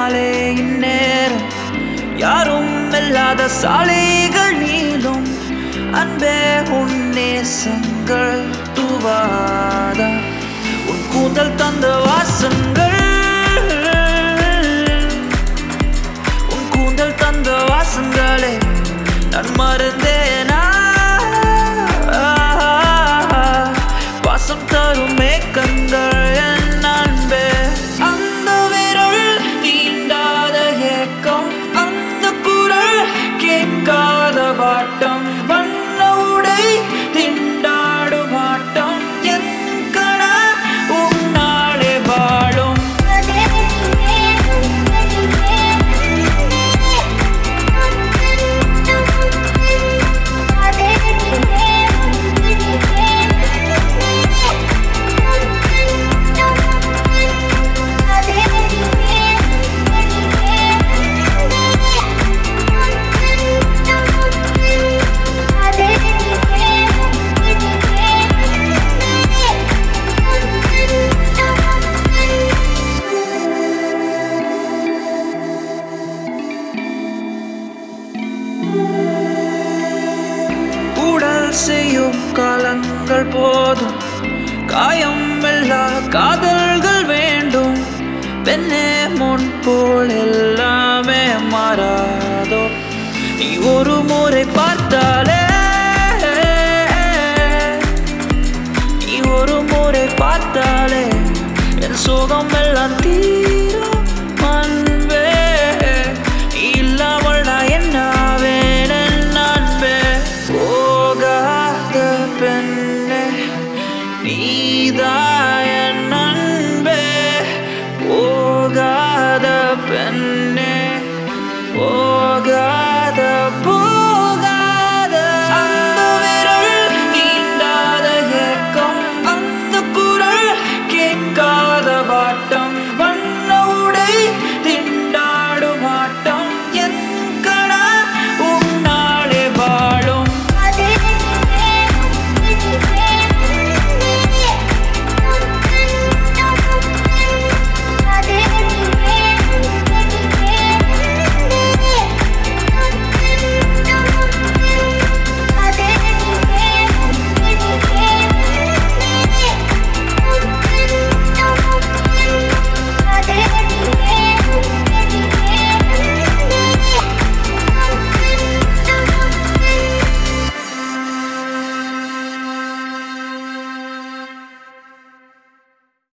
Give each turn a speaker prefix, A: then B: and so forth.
A: பின்னாலே இந்நேரம் யாரும் இல்லாத சாலைகள் நீளும் அன்பே உன் நேசங்கள் தூவாத உன் கூந்தல் தந்த வாசங்கள் உன் கூந்தல் தந்த வாசங்களே நான் மறந்தேனா பாசம் தரும் மேக்கங்கள் என் அன்பே அந்த விரல் தீண்டாத ஏக்கம் அந்த குரல் கேட்காத வாட்டம் வண்ண உடை திண்டாடும் ஆட்டம் என் கண உன்னாலே வாழும் உடல் செய்யும் காலங்கள் போதும் காயம் எல்லா காதல்கள் வேண்டும் பெண்ணே முன் போல் எல்லாமே மாறாதோ நீ ஒரு முறை பார்த்தாலே நீ ஒரு முறை பார்த்தாலே என் சோகம் எல்லாம் தீ